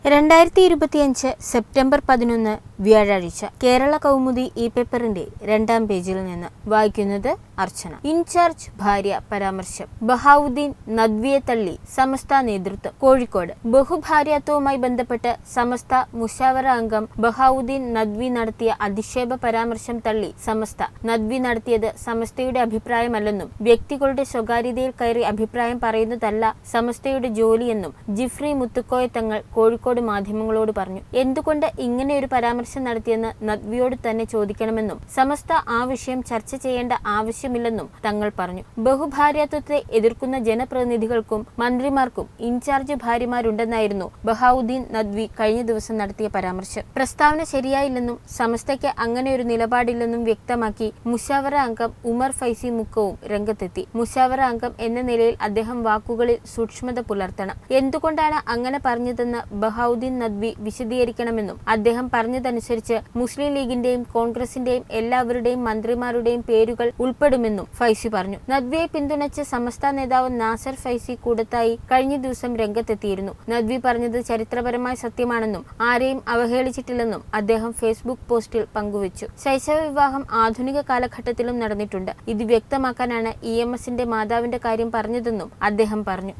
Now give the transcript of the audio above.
രണ്ടായിരത്തി ഇരുപത്തിയഞ്ച് സെപ്റ്റംബർ പതിനൊന്ന് വ്യാഴാഴ്ച കേരള കൗമുദി ഈ പേപ്പറിന്റെ രണ്ടാം പേജിൽ നിന്ന് വായിക്കുന്നത് അർച്ചന ഇൻചാർജ് ഭാര്യ പരാമർശം ബഹാവുദ്ദീൻ നദ്വിയെ തള്ളി സമസ്ത നേതൃത്വം കോഴിക്കോട് ബഹുഭാര്യാത്വവുമായി ബന്ധപ്പെട്ട് സമസ്ത മുഷാവറ അംഗം ബഹാവുദ്ദീൻ നദ്വി നടത്തിയ അധിക്ഷേപ പരാമർശം തള്ളി സമസ്ത നദ്വി നടത്തിയത് സമസ്തയുടെ അഭിപ്രായമല്ലെന്നും വ്യക്തികളുടെ സ്വകാര്യതയിൽ കയറി അഭിപ്രായം പറയുന്നതല്ല സമസ്തയുടെ ജോലിയെന്നും ജിഫ്രി മുത്തുക്കോയ തങ്ങൾ കോഴിക്കോട് മാധ്യമങ്ങളോട് പറഞ്ഞു എന്തുകൊണ്ട് ഇങ്ങനെ ഒരു പരാമർശം നടത്തിയെന്ന് നദ്വിയോട് തന്നെ ചോദിക്കണമെന്നും സമസ്ത ആ വിഷയം ചർച്ച ചെയ്യേണ്ട ആവശ്യമില്ലെന്നും തങ്ങൾ പറഞ്ഞു ബഹുഭാര്യാത്വത്തെ എതിർക്കുന്ന ജനപ്രതിനിധികൾക്കും മന്ത്രിമാർക്കും ഇൻചാർജ് ഭാര്യമാരുണ്ടെന്നായിരുന്നു ബഹാവുദ്ദീൻ നദ്വി കഴിഞ്ഞ ദിവസം നടത്തിയ പരാമർശം പ്രസ്താവന ശരിയായില്ലെന്നും സമസ്തയ്ക്ക് അങ്ങനെ ഒരു നിലപാടില്ലെന്നും വ്യക്തമാക്കി മുഷാവറ അംഗം ഉമർ ഫൈസി മുക്കവും രംഗത്തെത്തി മുഷാവറ അംഗം എന്ന നിലയിൽ അദ്ദേഹം വാക്കുകളിൽ സൂക്ഷ്മത പുലർത്തണം എന്തുകൊണ്ടാണ് അങ്ങനെ പറഞ്ഞതെന്ന് ബഹാവുദ്ദീൻ നദ്വി വിശദീകരിക്കണമെന്നും അദ്ദേഹം പറഞ്ഞതനുസരിച്ച് മുസ്ലിം ലീഗിന്റെയും കോൺഗ്രസിന്റെയും എല്ലാവരുടെയും മന്ത്രിമാരുടെയും പേരുകൾ ഉൾപ്പെടുമെന്നും ഫൈസി പറഞ്ഞു നദ്വിയെ പിന്തുണച്ച് സമസ്ത നേതാവ് നാസർ ഫൈസി കൂടത്തായി കഴിഞ്ഞ ദിവസം രംഗത്തെത്തിയിരുന്നു നദ്വി പറഞ്ഞത് ചരിത്രപരമായ സത്യമാണെന്നും ആരെയും അവഹേളിച്ചിട്ടില്ലെന്നും അദ്ദേഹം ഫേസ്ബുക്ക് പോസ്റ്റിൽ പങ്കുവച്ചു ശൈശവ വിവാഹം ആധുനിക കാലഘട്ടത്തിലും നടന്നിട്ടുണ്ട് ഇത് വ്യക്തമാക്കാനാണ് ഇ എം എസിന്റെ മാതാവിന്റെ കാര്യം പറഞ്ഞതെന്നും അദ്ദേഹം പറഞ്ഞു